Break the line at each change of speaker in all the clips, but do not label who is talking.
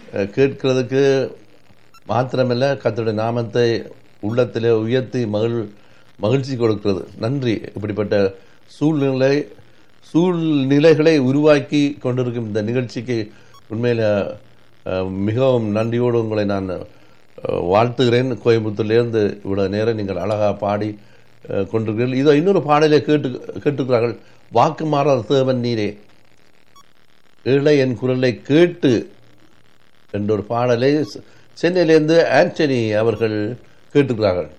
அஹ், கேட்கிறதுக்கு மாத்திரமல்ல கர்த்தருடைய நாமத்தை உள்ளத்திலே உயர்த்தி மகிழ் மகிழ்ச்சி கொடுக்கிறது நன்றி இப்படிப்பட்ட சூழ்நிலை சூழ்நிலைகளை உருவாக்கி கொண்டிருக்கும் இந்த நிகழ்ச்சிக்கு உண்மையில் அஹ், மிகவும் நன்றியோடு உங்களை நான் அஹ், வாழ்த்துகிறேன் கோயம்புத்தூர்லேருந்து இவ்வளவு நேரம் நீங்கள் அழகாக பாடி அஹ், கொண்டிருக்கிறீர்கள் இதோ இன்னொரு பாடலை கேட்டு கேட்டுக்கிறார்கள் வாக்கு மாறாத தேவன் நீரே ஏழை என் குரலை கேட்டு என்ற ஒரு பாடலை செ- சென்னையிலேருந்து ஆண்டனி அவர்கள் கேட்டுக்கிறார்கள்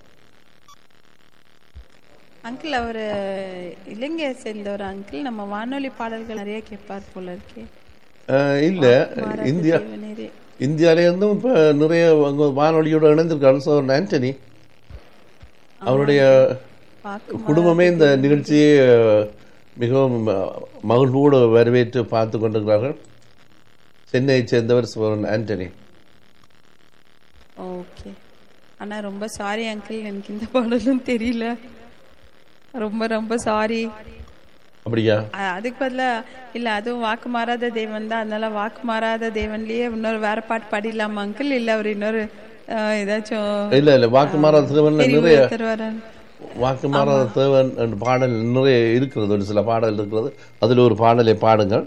அங்கிள் அவர் இலங்கையை சேர்ந்த ஒரு அங்கிள் நம்ம வானொலி பாடல்கள் நிறைய கேட்பார் போல இருக்கே
அஹ், இல்ல
மாறாத
இந்தியா
தேவனீரே.
இந்தியாவிலேருந்தும் இப்போ நிறைய அங்க வானொலியோடு இணைந்திருக்காரு ஸோ ஆண்டனி அவருடைய
வாக்கு
குடும்பமே இந்த நிகழ்ச்சியை அஹ், மிகவும் அஹ், மகிழ்வோடு வரவேற்று பார்த்து கொண்டிருக்கிறார்கள் சென்னையைச் சேர்ந்தவர் சோரன் ஆண்டனி
ஓகே ஆனா ரொம்ப சாரி அங்கிள் எனக்கு இந்த பாடலும் தெரியல ரொம்ப ரொம்ப சாரி
அப்படியா
அதுக்கு பதிலா இல்ல அதுவும் வாக்கு மாறாத தேவன் தான் அதனால வாக்கு மாறாத தேவன்லயே இன்னொரு வேற பாட்டு பாடிடலாமா அங்கிள் இல்ல அவர் இன்னொரு அஹ், ஏதாச்சும்
இல்ல இல்ல வாக்கு மாறாத தேவன் நிறைய
தருவாரன்
வாக்கு மாறாத தேவன் என்ற பாடல் நிறைய இருக்கிறது ஒரு சில பாடல் இருக்கிறது அதில் ஒரு பாடலை பாடுங்கள்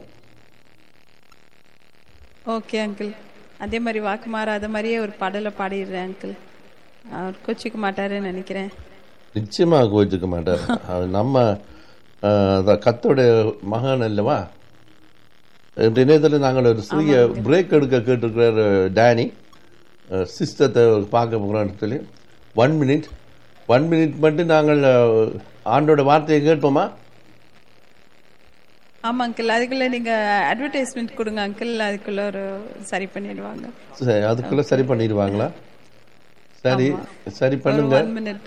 ஓகே அங்கிள் அதே மாதிரி வாக்கு மாறாத மாதிரியே ஒரு பாடலை பாடிடுறேன் அங்கிள் அவர் கோச்சிக்க மாட்டாருன்னு நினைக்கிறேன்
நிச்சயமாக கோச்சிக்க மாட்டார் அது நம்ம அஹ், அத கத்தோடைய மகன் அல்லவா இன்றைய நேரத்தில் நாங்கள் ஒரு சிறிய பிரேக் எடுக்க கேட்டிருக்கிறார் டேனி சிஸ்டத்தை பார்க்க போகிறோம் சொல்லி ஒன் மினிட் ஒன் மினிட் மட்டும் நாங்கள் அஹ், ஆண்டோட வார்த்தையை கேட்போமா
ஆமா அங்கிள் அதுக்குள்ள நீங்க அட்வர்டைஸ்மெண்ட் கொடுங்க அங்கிள் அதுக்குள்ள ஒரு சரி பண்ணிடுவாங்க
சரி, அதுக்குள்ள சரி பண்ணிடுவாங்களா சரி சரி
ஒரு
பண்ணுங்க
ஒன் மினிட்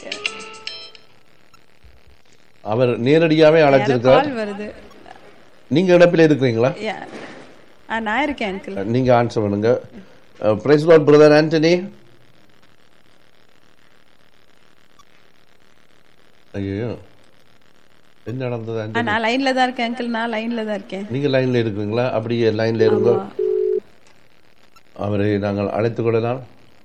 அவர் நேரடியாகவே அழைச்சிருக்கிறார்
கால் வருது
நீங்க இடப்பில் இருக்கிறீங்களா
Yeah. ஆ நான் இருக்கேன் அங்கிள்
நீங்க ஆன்சர் பண்ணுங்க பிரைஸ் லார்ட் பிரதர் ஆண்டனி ஐயோ என்ன நடந்தது
ஆ
ஆண்டனி
நான் லைன்ல தான் இருக்கேன் அங்கிள் நான் லைன்ல தான் இருக்கேன்
நீங்க லைன்ல இருக்கிறீங்களா அப்படியே லைன்ல இருங்க
ஆமா.
அவரை நாங்கள் அழைத்துக் கொள்ளலாம்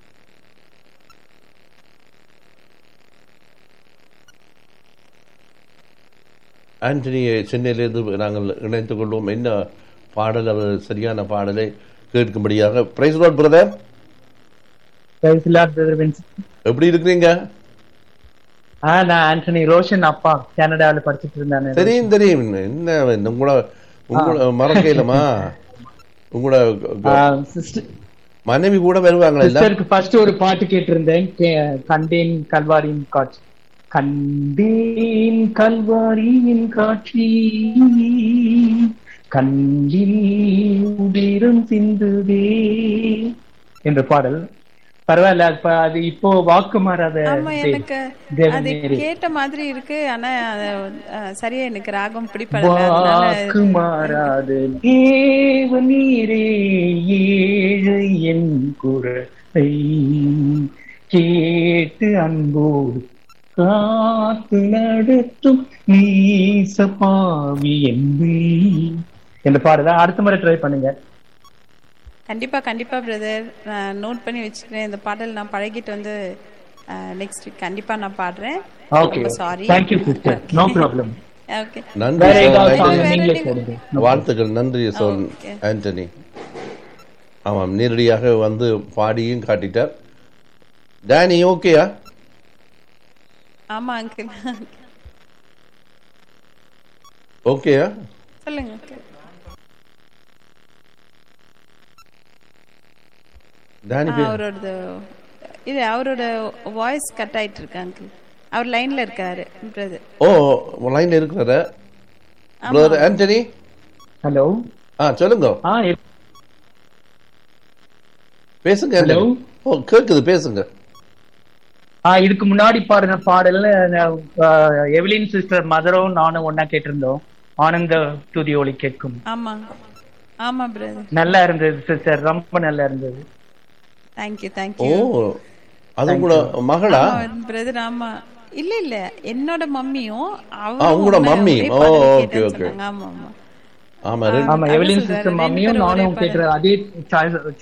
ஆண்டனியை சென்னையிலிருந்து நாங்கள் இணைத்துக் கொள்வோம் என்ன பாடல் அவர் சரியான பாடலை கேட்கும்படியாக praise Lord brother
Praise the Lord, brother Vincent.
எப்படி இருக்கிறீங்க
ஆ நான் ஆண்டனி ரோஷன் அப்பா கனடாவில் படிச்சிட்டு இருந்தானே
தெரியும் தெரியும் என்ன உங்களோட உங்களோட மறக்கலமா உங்களோட
சிஸ்டர்
மனைவி கூட வருவாங்களா இல்ல
சிஸ்டருக்கு ஃபர்ஸ்ட் ஒரு பாட்டு கேட்டிருந்தேன் கே- கண்டேன் கல்வாரியின் காட்சி கண்டேன் கல்வாரியின் காட்சி கண்ணில் உதிரம் சிந்துதே என்ற பாடல் பரவாயில்ல அது ப- அது இப்போ வாக்கு மாறாத
ஆமா
தே-
எனக்கு
தேவன்
அது
நேரே.
கேட்ட மாதிரி இருக்கு ஆனா அது, அஹ், சரியா எனக்கு ராகம் பிடிப்படல அதனால
வாக்கு மாறாத தேவ நீரே ஏழை என் குரலை கேட்டு அன்போடு காத்து நடத்தும் நீச பாவி என்பே என்ற பாடுதா அடுத்த முறை ட்ரை பண்ணுங்க
கண்டிப்பா கண்டிப்பா பிரதர் நான் நோட் பண்ணி வச்சுக்கிறேன் இந்த பாடல் நான் பழகிட்டு வந்து நெக்ஸ்ட் வீக் கண்டிப்பா நான் பாடுறேன்
ஓகே
ரொம்ப sorry
thank you sister no problem
okay
நன்றி
வேற
sir.
ஏதாவது
நன்றி.
சாங் நீங்களே போடுங்க
வாழ்த்துக்கள் நன்றி சோன்
okay.
ஆண்டனி ஆமாம் நேரடியாக வந்து பாடியும் காட்டிட்டார் டேனி ஓகேயா
ஆமா அங்கிள்
ஓகேயா
சொல்லுங்க uncle.
டேனி
ஆ, அவரோட இது அவரோட வாய்ஸ் கட் ஆயிட்டு இருக்கு அங்கிள் அவர் லைன்ல இருக்காரு பிரதர்
ஓ லைன்ல இருக்கிறாரு பிரதர் ஆண்டனி
ஹலோ
ஆ சொல்லுங்க
ஆ
பேசுங்க
Hello?
ஆண்டனி. ஓ கேக்குது பேசுங்க
ஆ இதுக்கு முன்னாடி பாடின பாடல்ல அஹ், எவலின் சிஸ்டர் மதரும் நானும் ஒன்னா கேட்டிருந்தோம் ஆனந்த துதி ஒளி கேட்கும்
ஆமா ஆமா பிரதர்
நல்லா இருந்தது சிஸ்டர் ரொம்ப நல்லா இருந்தது
தேங்க்யூ
ஓ
தேங்க்யூ
அது கூட மகளா
பிரதர் ஆமா இல்ல இல்ல என்னோட மம்மியும்
ஆ,
அவரும்
உங்களோட
ஒண்ணா
மம்மி.
ஒரே
ஓ,
பாடல்
okay,
கேட்டேன்னு
okay.
சொன்னாங்க. ஆமா ஆமா
ஆமா ரெண்டு
ஆமா
அதான்
எவலின்
சொல்றாரு,
சிஸ்டர்
ரெண்டு
மம்மியும்
பேரும் ஒரே
நானும்
பாடல்.
கேட்டுற அதே